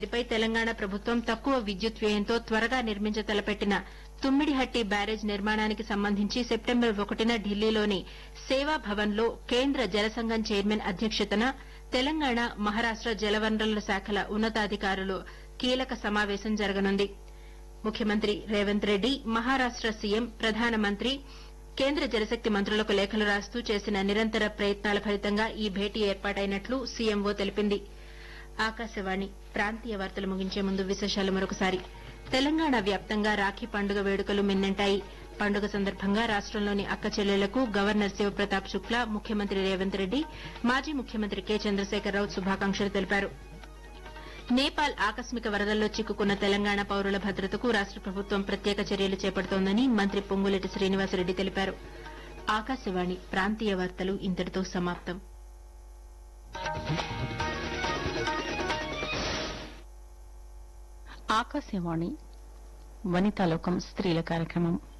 దీనిపై తెలంగాణ ప్రభుత్వం తక్కువ విద్యుత్ వ్యయంతో త్వరగా నిర్మించ తలపెట్టిన తుమ్మిడిహట్టి బ్యారేజ్ నిర్మాణానికి సంబంధించి సెప్టెంబర్ ఒకటిన ఢిల్లీలోని సేవా భవన్లో కేంద్ర జలసంఘం చైర్మన్ అధ్యక్షతన తెలంగాణ మహారాష్ట జలవనరుల శాఖల ఉన్నతాధికారులు కీలక సమావేశం జరగనుంది ముఖ్యమంత్రి రేవంత్ రెడ్డి మహారాష్ట సీఎం ప్రధానమంత్రి కేంద్ర జలశక్తి మంత్రులకు లేఖలు రాస్తూ చేసిన నిరంతర ప్రయత్నాల ఫలితంగా ఈ భేటీ ఏర్పాటైనట్లు సీఎంఓ తెలిపింది ఆకాశవాణి ప్రాంతీయ వార్తలు ముగించే ముందు విశేషాలు మరొకసారి తెలంగాణ వ్యాప్తంగా రాఖీ పండుగ వేడుకలు మిన్నంటాయి పండుగ సందర్భంగా రాష్టంలోని అక్క చెల్లెళ్లకు గవర్నర్ శివప్రతాప్ శుక్లా ముఖ్యమంత్రి రేవంత్ రెడ్డి మాజీ ముఖ్యమంత్రి కె చంద్రశేఖరరావు శుభాకాంక్షలు తెలిపారు నేపాల్ ఆకస్మిక వరదల్లో చిక్కుకున్న తెలంగాణ పౌరుల భద్రతకు రాష్ట ప్రభుత్వం ప్రత్యేక చర్యలు చేపడుతోందని మంత్రి పొంగులేటి శ్రీనివాసరెడ్డి తెలిపారు ఆకాశవాణి ప్రాంతీయ వార్తలు ఇంతటితో సమాప్తం ఆకాశవాణి వనితాలోకం స్త్రీల కార్యక్రమం